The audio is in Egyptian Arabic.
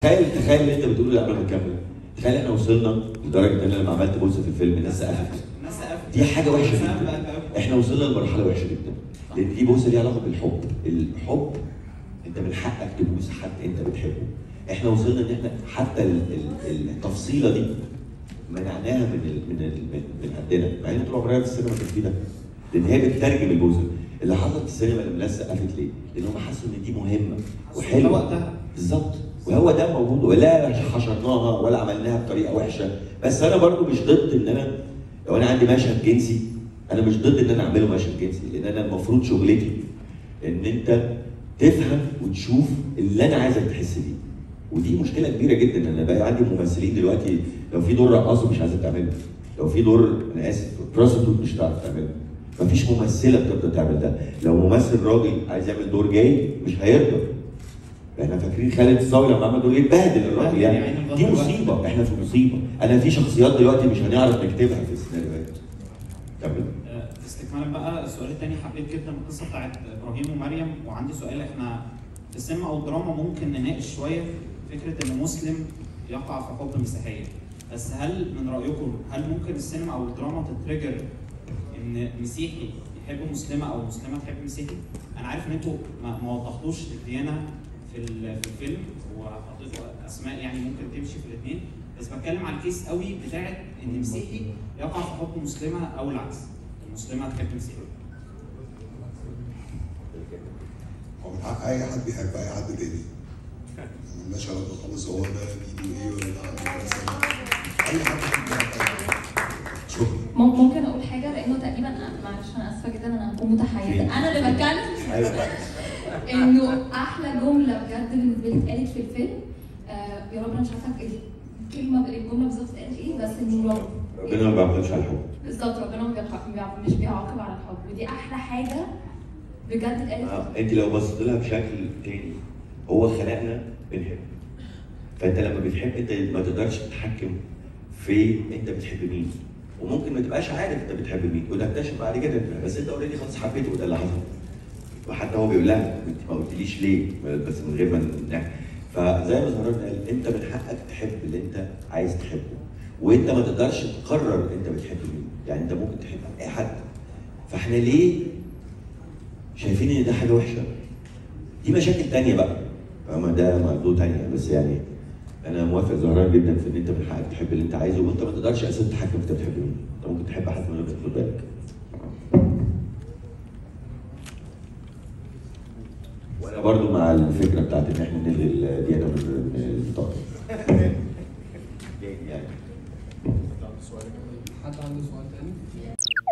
تخيل تخيل اللي انت بتقوله ده قبل ما نكمل تخيل احنا وصلنا لدرجه ان انا لما عملت بوسه في الفيلم الناس سقفت الناس سقفت دي حاجه وحشه سقف جدا بقى بقى. احنا وصلنا لمرحله وحشه جدا لان دي بوسه ليها علاقه بالحب الحب انت من حقك تبوس حد انت بتحبه احنا وصلنا ان احنا حتى ال- ال- التفصيله دي منعناها من ال من ال من, من عندنا مع ان طول عمرنا في السينما كان في ده لان هي بتترجم البوسه اللي حصل في السينما لما الناس سقفت ليه؟ لان هم حسوا ان دي مهمه حسوا وحلوه ده وقتها. بالظبط وهو ده موجود ولا حشرناها ولا عملناها بطريقه وحشه بس انا برضو مش ضد ان انا لو انا عندي مشهد جنسي انا مش ضد ان انا اعمله مشهد جنسي لان انا المفروض شغلتي ان انت تفهم وتشوف اللي انا عايزك تحس بيه ودي مشكله كبيره جدا انا بقى عندي ممثلين دلوقتي لو في دور رقاصه مش عايزه تعمله لو في دور انا اسف بروستيتوت مش هتعرف تعمله مفيش ممثله بتقدر تعمل ده لو ممثل راجل عايز يعمل دور جاي مش هيقدر احنا فاكرين خالد الصاوي لما عمل دور يتبهدل الراجل يعني يعني البطل دي بقى. مصيبه احنا في مصيبه انا في شخصيات دلوقتي مش هنعرف نكتبها في السيناريوهات كمل آه، استكمالا بقى السؤال الثاني حبيت جدا القصه بتاعت ابراهيم ومريم وعندي سؤال احنا في السينما او الدراما ممكن نناقش شويه فكره ان مسلم يقع في حب المسيحيه بس هل من رايكم هل ممكن السينما او الدراما تتريجر ان مسيحي يحب مسلمه او مسلمه تحب مسيحي؟ انا عارف ان انتوا ما, ما وضحتوش الديانه في ال- في الفيلم وحطيتوا اسماء يعني ممكن تمشي في الاثنين بس بتكلم على الكيس قوي بتاعت ان مسيحي يقع في حب مسلمه او العكس المسلمه تحب مسيحي هو من حق اي حد بيحب اي حد تاني مالناش علاقه خالص هو ده دينه ايه ولا ده عنده مثلا اي حد بيحب اي حد شكرا مم- ممكن اقول حاجه لانه تقريبا أنا- معلش انا اسفه جدا انا هكون متحيزه انا اللي بتكلم ايوه انه احلى جمله بجد بالنسبه لي اتقالت في الفيلم آه يا رب انا مش عارفه ايه الكلمه الجمله بالظبط اتقالت ايه بس انه رب ربنا ما بيعملش على الحب بالظبط ربنا ما بيعاقب- بيع- مش بيعاقب على الحب ودي احلى حاجه بجد اتقالت آه، انت لو بصيت لها بشكل تاني هو خلقنا بنحب فانت لما بتحب انت ما تقدرش تتحكم في انت بتحب مين وممكن ما تبقاش عارف انت بتحب مين وتكتشف بعد كده بس انت اوريدي خلاص حبيته وده اللي حصل وحتى هو بيقول لها انت ما قلتليش ليه بس من غير ما نحكي فزي ما زهران قال انت من حقك تحب اللي انت عايز تحبه وانت ما تقدرش تقرر انت بتحب مين يعني انت ممكن تحب اي حد فاحنا ليه شايفين ان ده حاجه وحشه دي مشاكل تانية بقى فاهمة ده موضوع تانية بس يعني انا موافق زهران جدا في ان انت من حقك تحب اللي انت عايزه وانت ما تقدرش اساسا تتحكم انت بتحب مين انت ممكن تحب حد من غير ما تاخد بالك وانا برضو مع الفكره بتاعت ان احنا نلغي الديانه من من البطاقه يعني حد عنده سؤال تاني؟